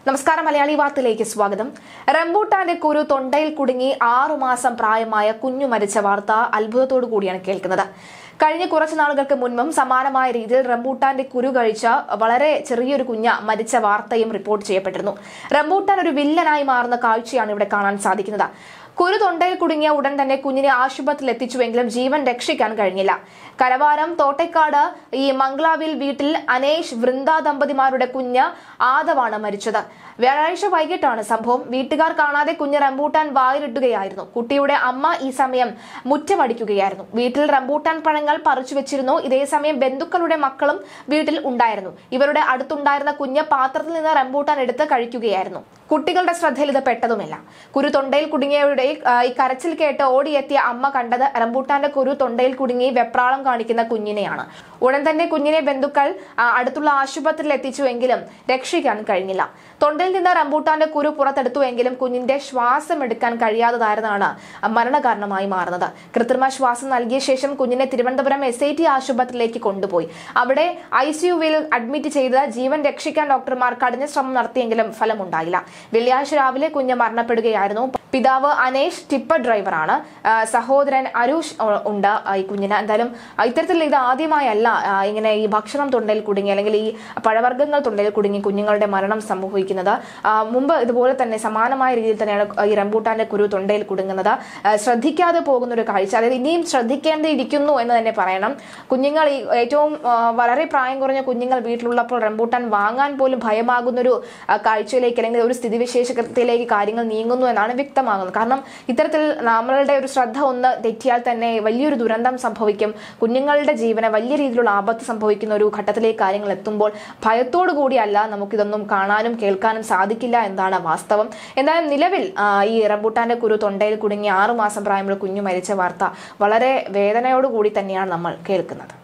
നമസ്കാരം മലയാളി വാർത്തയിലേക്ക് സ്വാഗതം റംബൂട്ടാന്റെ കുരു തൊണ്ടയിൽ കുടുങ്ങി ആറുമാസം പ്രായമായ കുഞ്ഞു മരിച്ച വാർത്ത അത്ഭുതത്തോടു കൂടിയാണ് കേൾക്കുന്നത് കഴിഞ്ഞ കുറച്ചു നാളുകൾക്ക് മുൻപും സമാനമായ രീതിയിൽ റംബൂട്ടാന്റെ കുരു കഴിച്ച വളരെ ചെറിയൊരു കുഞ്ഞ മരിച്ച വാർത്തയും റിപ്പോർട്ട് ചെയ്യപ്പെട്ടിരുന്നു റംബൂട്ടാൻ ഒരു വില്ലനായി മാറുന്ന കാഴ്ചയാണ് ഇവിടെ കാണാൻ സാധിക്കുന്നത് കുരു തൊണ്ടയിൽ കുടുങ്ങിയ ഉടൻ തന്നെ കുഞ്ഞിനെ ആശുപത്രിയിൽ എത്തിച്ചുവെങ്കിലും ജീവൻ രക്ഷിക്കാൻ കഴിഞ്ഞില്ല കരവാരം തോട്ടേക്കാട് ഈ മംഗ്ലാവിൽ വീട്ടിൽ അനേഷ് വൃന്ദ ദമ്പതിമാരുടെ കുഞ്ഞ് ആദവാണ് മരിച്ചത് വ്യാഴാഴ്ച വൈകിട്ടാണ് സംഭവം വീട്ടുകാർ കാണാതെ കുഞ്ഞ് റംബൂട്ടാൻ വായിലിട്ടുകയായിരുന്നു കുട്ടിയുടെ അമ്മ ഈ സമയം മുറ്റമടിക്കുകയായിരുന്നു വീട്ടിൽ റംബൂട്ടാൻ പഴങ്ങൾ പറിച്ചു വെച്ചിരുന്നു ഇതേസമയം ബന്ധുക്കളുടെ മക്കളും വീട്ടിൽ ഉണ്ടായിരുന്നു ഇവരുടെ അടുത്തുണ്ടായിരുന്ന കുഞ്ഞ് പാത്രത്തിൽ നിന്ന് റംബൂട്ടാൻ എടുത്ത് കഴിക്കുകയായിരുന്നു കുട്ടികളുടെ ശ്രദ്ധയിൽ ഇത് പെട്ടതുമില്ല കുരു തൊണ്ടയിൽ കുടുങ്ങിയവരുടെ ആ, ഈ കരച്ചിൽ കേട്ട് ഓടിയെത്തിയ അമ്മ കണ്ടത് റംബൂട്ടാന്റെ കുരു തൊണ്ടയിൽ കുടുങ്ങി വെപ്രാളം കാണിക്കുന്ന കുഞ്ഞിനെയാണ് ഉടൻ തന്നെ കുഞ്ഞിനെ ബന്ധുക്കൾ ആ, അടുത്തുള്ള ആശുപത്രിയിൽ എത്തിച്ചുവെങ്കിലും രക്ഷിക്കാൻ കഴിഞ്ഞില്ല തൊണ്ടയിൽ നിന്ന് റംബൂട്ടാന്റെ കുരു പുറത്തെടുത്തുവെങ്കിലും കുഞ്ഞിന്റെ ശ്വാസം എടുക്കാൻ കഴിയാത്തതായിരുന്നാണ് മരണകാരണമായി മാറുന്നത് കൃത്രിമ ശ്വാസം നൽകിയ ശേഷം കുഞ്ഞിനെ തിരുവനന്തപുരം എസ് ഐ ടി ആശുപത്രിയിലേക്ക് കൊണ്ടുപോയി അവിടെ ഐ സിയുവിൽ അഡ്മിറ്റ് ചെയ്ത് ജീവൻ രക്ഷിക്കാൻ ഡോക്ടർമാർ കഠിന ശ്രമം നടത്തിയെങ്കിലും ഫലമുണ്ടായില്ല വെള്ളിയാഴ്ച രാവിലെ കുഞ്ഞ് മരണപ്പെടുകയായിരുന്നു പിതാവ് അനേഷ് ടിപ്പർ ഡ്രൈവറാണ് ആ, സഹോദരൻ അരുഷ് ഉ- ഉണ്ട് ആ, ഈ കുഞ്ഞിന് എന്തായാലും ആ, ഇത്തരത്തിൽ ഇത് ആദ്യമായല്ല ആ, ഇങ്ങനെ ഈ ഭക്ഷണം തൊണ്ടയിൽ കുടുങ്ങി അല്ലെങ്കിൽ ഈ പഴവർഗ്ഗങ്ങൾ തൊണ്ടയിൽ കുടുങ്ങി കുഞ്ഞുങ്ങളുടെ മരണം സംഭവിക്കുന്നത് ആ, മുമ്പ് ഇതുപോലെ തന്നെ സമാനമായ രീതിയിൽ തന്നെയാണ് ഈ റംബൂട്ടാന്റെ കുരു തൊണ്ടയിൽ കുടുങ്ങുന്നത് ആ, ശ്രദ്ധിക്കാതെ പോകുന്ന ഒരു കാഴ്ച അതായത് ഇനിയും ശ്രദ്ധിക്കേണ്ടിയിരിക്കുന്നു എന്ന് തന്നെ പറയണം കുഞ്ഞുങ്ങൾ ഈ ഏറ്റവും ആ, വളരെ പ്രായം കുറഞ്ഞ കുഞ്ഞുങ്ങൾ വീട്ടിലുള്ളപ്പോൾ റംബൂട്ടാൻ വാങ്ങാൻ പോലും ഭയമാകുന്ന ഒരു ആ, കാഴ്ചയിലേക്ക് അല്ലെങ്കിൽ ഒരു സ്ഥിതിവിശേഷത്തിലേക്ക് കാര്യങ്ങൾ നീങ്ങുന്നു എന്നാണ് വ്യക്തമാകുന്നത് കാരണം ഇത്തരത്തിൽ നമ്മളുടെ ഒരു ശ്രദ്ധ ഒന്ന് തെറ്റിയാൽ തന്നെ വലിയൊരു ദുരന്തം സംഭവിക്കും കുഞ്ഞുങ്ങളുടെ ജീവന് വലിയ രീതിയിലുള്ള ആപത്ത് സംഭവിക്കുന്ന ഒരു ഘട്ടത്തിലേക്ക് കാര്യങ്ങൾ എത്തുമ്പോൾ ഭയത്തോടു കൂടിയല്ല നമുക്കിതൊന്നും കാണാനും കേൾക്കാനും സാധിക്കില്ല എന്നാണ് വാസ്തവം എന്തായാലും നിലവിൽ ആ, ഈ റംബൂട്ടാന്റെ കുരു തൊണ്ടയിൽ കുടുങ്ങി ആറുമാസം പ്രായമുള്ള കുഞ്ഞു മരിച്ച വാർത്ത വളരെ വേദനയോടുകൂടി തന്നെയാണ് നമ്മൾ കേൾക്കുന്നത്